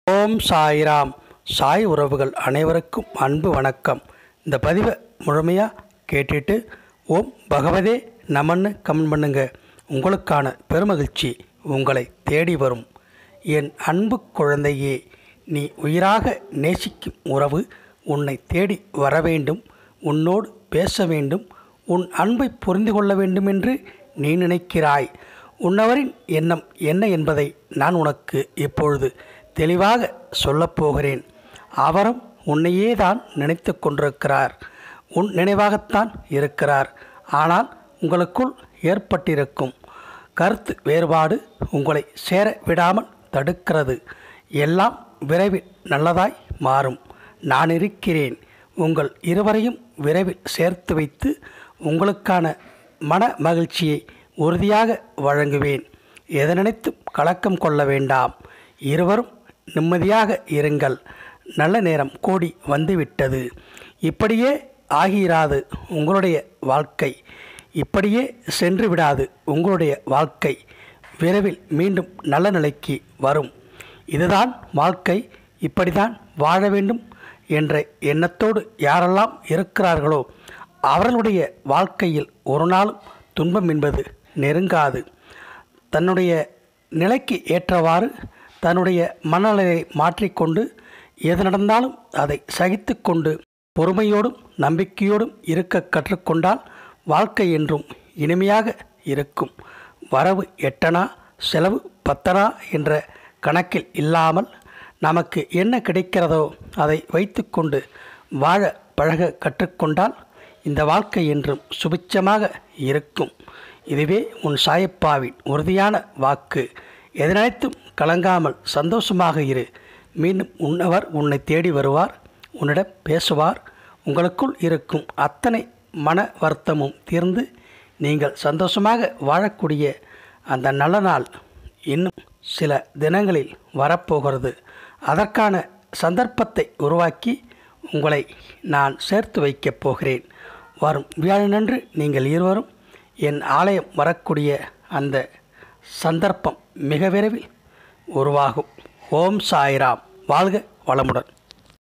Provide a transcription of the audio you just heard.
ஓம் சாய்ராம் சாய் உறவுகள் அனைவருக்கும் அன்பு வணக்கம் இந்த பதிவை முழுமையாக கேட்டுட்டு ஓம் பகவதே நமன்னு கமெண்ட் பண்ணுங்க உங்களுக்கான பெருமகிழ்ச்சி உங்களை தேடி வரும் என் அன்பு குழந்தையே நீ உயிராக நேசிக்கும் உறவு உன்னை தேடி வர வேண்டும் உன்னோடு பேச வேண்டும் உன் அன்பை புரிந்து கொள்ள வேண்டும் என்று நீ நினைக்கிறாய் உன்னவரின் எண்ணம் என்ன என்பதை நான் உனக்கு இப்பொழுது தெளிவாக சொல்லப்போகிறேன் அவரும் உன்னையே தான் நினைத்து கொண்டிருக்கிறார் உன் நினைவாகத்தான் இருக்கிறார் ஆனால் உங்களுக்குள் ஏற்பட்டிருக்கும் கருத்து வேறுபாடு உங்களை சேர விடாமல் தடுக்கிறது எல்லாம் விரைவில் நல்லதாய் மாறும் நான் இருக்கிறேன் உங்கள் இருவரையும் விரைவில் சேர்த்து வைத்து உங்களுக்கான மன மகிழ்ச்சியை உறுதியாக வழங்குவேன் எதை நினைத்தும் கலக்கம் கொள்ள வேண்டாம் இருவரும் நிம்மதியாக இருங்கள் நல்ல நேரம் கூடி வந்துவிட்டது இப்படியே ஆகிராது உங்களுடைய வாழ்க்கை இப்படியே சென்று விடாது உங்களுடைய வாழ்க்கை விரைவில் மீண்டும் நல்ல நிலைக்கு வரும் இதுதான் வாழ்க்கை இப்படிதான் வாழ வேண்டும் என்ற எண்ணத்தோடு யாரெல்லாம் இருக்கிறார்களோ அவர்களுடைய வாழ்க்கையில் ஒரு நாளும் துன்பம் என்பது நெருங்காது தன்னுடைய நிலைக்கு ஏற்றவாறு தன்னுடைய மனநிலையை மாற்றிக்கொண்டு எது நடந்தாலும் அதை சகித்து கொண்டு பொறுமையோடும் நம்பிக்கையோடும் இருக்க கற்றுக்கொண்டால் வாழ்க்கை என்றும் இனிமையாக இருக்கும் வரவு எட்டனா செலவு பத்தனா என்ற கணக்கில் இல்லாமல் நமக்கு என்ன கிடைக்கிறதோ அதை வைத்துக்கொண்டு வாழ பழக கற்றுக்கொண்டால் இந்த வாழ்க்கை என்றும் சுபிச்சமாக இருக்கும் இதுவே உன் சாயப்பாவின் உறுதியான வாக்கு எதனைத்தும் கலங்காமல் சந்தோஷமாக இரு மீண்டும் உன்னவர் உன்னை தேடி வருவார் உன்னிடம் பேசுவார் உங்களுக்குள் இருக்கும் அத்தனை மன வருத்தமும் தீர்ந்து நீங்கள் சந்தோஷமாக வாழக்கூடிய அந்த நல்ல நாள் இன்னும் சில தினங்களில் வரப்போகிறது அதற்கான சந்தர்ப்பத்தை உருவாக்கி உங்களை நான் சேர்த்து வைக்கப் போகிறேன் வரும் வியாழனன்று நீங்கள் இருவரும் என் ஆலயம் வரக்கூடிய அந்த சந்தர்ப்பம் மிக விரைவில் உருவாகும் ஓம் சாய்ராம் வாழ்க வளமுடன்